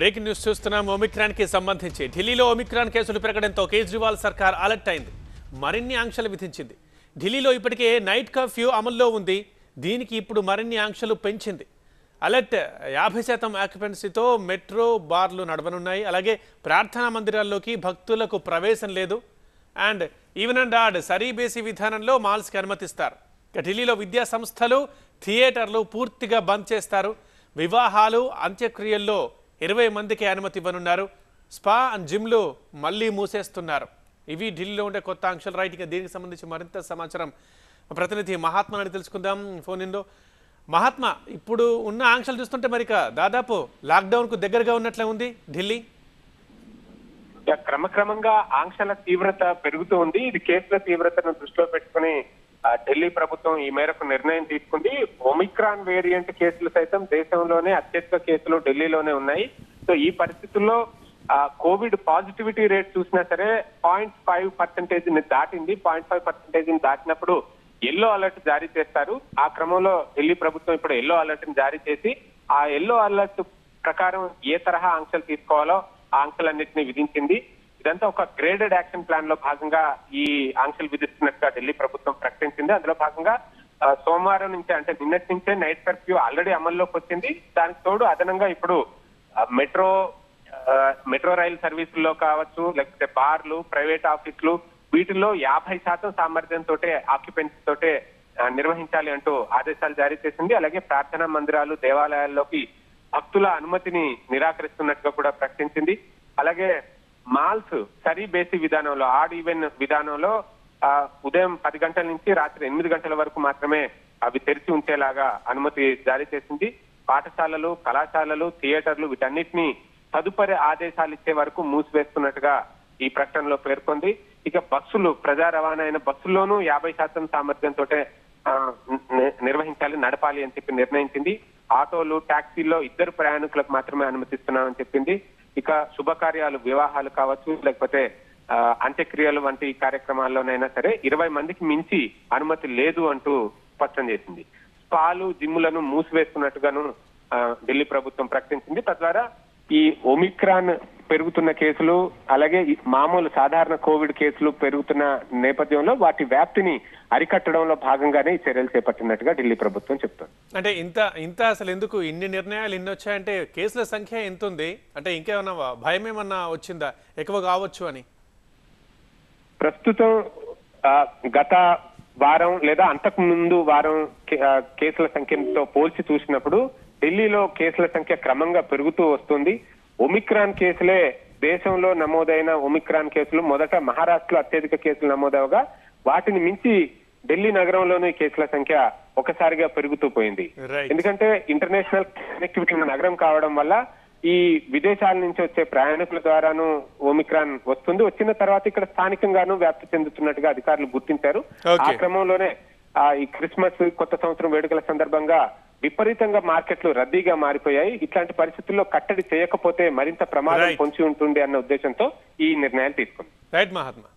Breaking news చూస్తున్నాం Omicron కి సంబంధించి ఢిల్లీలో ఒమిక్రాన్ కేసులు పెరగడంతో కేజ్రీవాల్ సర్కార్ అలర్ట్ అయింది మరిన్ని ఆంక్షలు విధించింది ఢిల్లీలో ఇప్పటికే నైట్ కర్ఫ్యూ అమల్లో ఉంది దీనికి ఇప్పుడు మరిన్ని ఆంక్షలు పెంచింది అలర్ట్ యాభై శాతం ఆక్యుపెన్సీతో మెట్రో బార్లు నడవనున్నాయి అలాగే ప్రార్థనా మందిరాల్లోకి భక్తులకు ప్రవేశం లేదు అండ్ ఈవెన్ అండ్ ఆడ్ సరీ బేసి విధానంలో మాల్స్కి అనుమతిస్తారు ఇక ఢిల్లీలో విద్యా సంస్థలు థియేటర్లు పూర్తిగా బంద్ చేస్తారు వివాహాలు అంత్యక్రియల్లో ఇరవై మందికి అనుమతి ఇవ్వనున్నారు స్పా అండ్ జిమ్లు మళ్ళీ మూసేస్తున్నారు ఇవి ఢిల్లీలో ఉండే కొత్త ఆంక్షలు రైట్ ఇక దీనికి సంబంధించి మరింత సమాచారం మా ప్రతినిధి మహాత్మా అని తెలుసుకుందాం ఫోన్ ఇన్లో మహాత్మా ఇప్పుడు ఉన్న ఆంక్షలు చూస్తుంటే మరి ఇక దాదాపు లాక్డౌన్కు దగ్గరగా ఉన్నట్లే ఉంది ఢిల్లీ ఇక క్రమక్రమంగా ఆంక్షల తీవ్రత పెరుగుతూ ఉంది ఇది కేసుల తీవ్రతను దృష్టిలో పెట్టుకుని ఆ, ఢిల్లీ ప్రభుత్వం ఈ మేరకు నిర్ణయం తీసుకుంది ఒమిక్రాన్ వేరియంట్ కేసులు సైతం దేశంలోనే అత్యధిక కేసులు ఢిల్లీలోనే ఉన్నాయి సో ఈ పరిస్థితుల్లో ఆ, కోవిడ్ పాజిటివిటీ రేట్ చూసినా సరే పాయింట్ ఫైవ్ పర్సెంటేజ్ ని దాటింది పాయింట్ ఫైవ్ పర్సెంటేజ్ ని దాటినప్పుడు ఎల్లో అలర్ట్ జారీ చేస్తారు ఆ క్రమంలో ఢిల్లీ ప్రభుత్వం ఇప్పుడు ఎల్లో అలర్ట్ ని జారీ చేసి ఆ ఎల్లో అలర్ట్ ప్రకారం ఏ తరహా ఆంక్షలు తీసుకోవాలో ఆ ఆంక్షలన్నింటినీ విధించింది ఇదంతా ఒక గ్రేడెడ్ యాక్షన్ ప్లాన్ లో భాగంగా ఈ ఆంక్షలు విధిస్తున్నట్టుగా ఢిల్లీ ప్రభుత్వం ప్రకటించింది అందులో భాగంగా ఆ, సోమవారం నుంచి అంటే నిన్నటి నుంచే నైట్ కర్ఫ్యూ ఆల్రెడీ అమల్లోకి వచ్చింది దానికి తోడు అదనంగా ఇప్పుడు ఆ, మెట్రో ఆ, మెట్రో రైల్ సర్వీసుల్లో కావచ్చు లేకపోతే బార్లు ప్రైవేట్ ఆఫీసులు వీటిల్లో యాభై శాతం సామర్థ్యంతో ఆక్యుపెన్సీ తోటే ఆ, నిర్వహించాలి అంటూ ఆదేశాలు జారీ చేసింది అలాగే ప్రార్థనా మందిరాలు దేవాలయాల్లోకి భక్తుల అనుమతిని నిరాకరిస్తున్నట్టుగా కూడా ప్రకటించింది అలాగే మాల్స్ సరీ బేసి విధానంలో ఆడ్ ఈవెన్ విధానంలో ఆ, ఉదయం పది గంటల నుంచి రాత్రి ఎనిమిది గంటల వరకు మాత్రమే అవి తెరిచి ఉంచేలాగా అనుమతి జారీ చేసింది పాఠశాలలు కళాశాలలు థియేటర్లు వీటన్నిటిని తదుపరి ఆదేశాలు ఇచ్చే వరకు మూసివేస్తున్నట్టుగా ఈ ప్రకటనలో పేర్కొంది ఇక బస్సులు ప్రజా రవాణా అయిన బస్సుల్లోనూ యాభై శాతం సామర్థ్యంతో నిర్వహించాలి నడపాలి అని చెప్పి నిర్ణయించింది ఆటోలు టాక్సీల్లో ఇద్దరు ప్రయాణికులకు మాత్రమే అనుమతిస్తున్నామని చెప్పింది ఇక శుభకార్యాలు వివాహాలు కావచ్చు లేకపోతే ఆ, అంత్యక్రియలు వంటి కార్యక్రమాల్లోనైనా సరే ఇరవై మందికి మించి అనుమతి లేదు అంటూ స్పష్టం చేసింది స్పాలు జిమ్లను మూసివేస్తున్నట్టుగాను ఆ, ఢిల్లీ ప్రభుత్వం ప్రకటించింది తద్వారా ఈ ఒమిక్రాన్ పెరుగుతున్న కేసులు అలాగే ఈ మామూలు సాధారణ కోవిడ్ కేసులు పెరుగుతున్న నేపథ్యంలో వాటి వ్యాప్తిని అరికట్టడంలో భాగంగానే ఈ చర్యలు చేపట్టినట్టుగా ఢిల్లీ ప్రభుత్వం చెప్తోంది అంటే ఇంత ఇంత అసలు ఎందుకు ఇన్ని నిర్ణయాలు ఇన్ని వచ్చాయంటే కేసుల సంఖ్య ఎంత ఉంది అంటే ఇంకేమన్నా భయం ఏమన్నా వచ్చిందా ఎక్కువ కావచ్చు అని ప్రస్తుతం ఆ, గత వారం లేదా అంతకు ముందు వారం కే- ఆ, కేసుల సంఖ్యతో పోల్చి చూసినప్పుడు ఢిల్లీలో కేసుల సంఖ్య క్రమంగా పెరుగుతూ వస్తుంది ఒమిక్రాన్ కేసులే దేశంలో నమోదైన ఒమిక్రాన్ కేసులు మొదట మహారాష్ట్రలో అత్యధిక కేసులు నమోదవగా వాటిని మించి ఢిల్లీ నగరంలోని కేసుల సంఖ్య ఒకసారిగా పెరుగుతూ పోయింది Right. ఎందుకంటే ఇంటర్నేషనల్ కనెక్టివిటీ ఉన్న నగరం కావడం వల్ల ఈ విదేశాల నుంచి వచ్చే ప్రయాణికుల ద్వారాను ఒమిక్రాన్ వస్తుంది వచ్చిన తర్వాత ఇక్కడ స్థానికంగాను వ్యాప్తి చెందుతున్నట్టుగా అధికారులు గుర్తించారు ఆ Okay. క్రమంలోనే ఆ ఈ క్రిస్మస్ కొత్త సంవత్సరం వేడుకల సందర్భంగా విపరీతంగా మార్కెట్లు రద్దీగా మారిపోయాయి ఇట్లాంటి పరిస్థితుల్లో కట్టడి చేయకపోతే మరింత ప్రమాదం Right. పొంచి ఉంటుంది అన్న ఉద్దేశంతో ఈ నిర్ణయాలు తీసుకుంది రైట్ మహాత్మా